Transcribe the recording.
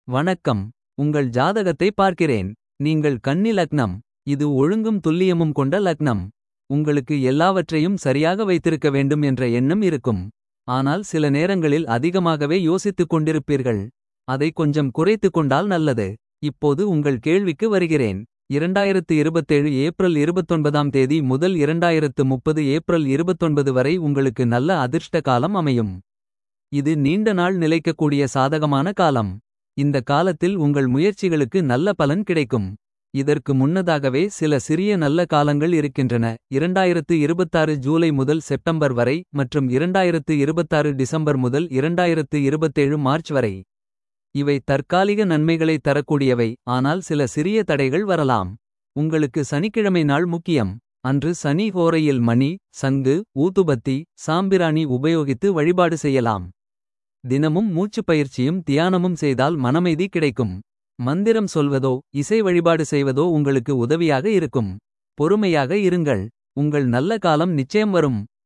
வணக்கம் உங்கள் ஜாதகத்தை பார்க்கிறேன் நீங்கள் கன்னி லக்னம் இது ஒழுங்கும் துல்லியமும் கொண்ட லக்னம் உங்களுக்கு எல்லாவற்றையும் சரியாக வைத்திருக்க வேண்டும் என்ற எண்ணம் இருக்கும் ஆனால் சில நேரங்களில் அதிகமாகவே யோசித்துக் கொண்டிருப்பீர்கள் அதை கொஞ்சம் குறைத்துக் கொண்டால் நல்லது இப்போது உங்கள் கேள்விக்கு வருகிறேன் இரண்டாயிரத்து இருபத்தேழு ஏப்ரல் இருபத்தொன்பதாம் தேதி முதல் இரண்டாயிரத்து முப்பது ஏப்ரல் இருபத்தொன்பது வரை உங்களுக்கு நல்ல அதிர்ஷ்ட காலம் அமையும் இது நீண்ட நாள் நிலைக்கக்கூடிய சாதகமான காலம் இந்த காலத்தில் உங்கள் முயற்சிகளுக்கு நல்ல பலன் கிடைக்கும் இதற்கு முன்னதாகவே சில சிறிய நல்ல காலங்கள் இருக்கின்றன இரண்டாயிரத்து இருபத்தாறு ஜூலை முதல் செப்டம்பர் வரை மற்றும் இரண்டாயிரத்து இருபத்தாறு டிசம்பர் முதல் இரண்டாயிரத்து இருபத்தேழு மார்ச் வரை இவை தற்காலிக நன்மைகளை தரக்கூடியவை ஆனால் சில சிறிய தடைகள் வரலாம் உங்களுக்கு சனிக்கிழமை நாள் முக்கியம் அன்று சனி ஹோரையில் மணி சங்கு ஊதுபத்தி சாம்பிராணி உபயோகித்து வழிபாடு செய்யலாம் தினமும் மூச்சுப் பயிற்சியும் தியானமும் செய்தால் மனமைதி கிடைக்கும் மந்திரம் சொல்வதோ இசை வழிபாடு செய்வதோ உங்களுக்கு உதவியாக இருக்கும் பொறுமையாக இருங்கள் உங்கள் நல்ல காலம் நிச்சயம் வரும்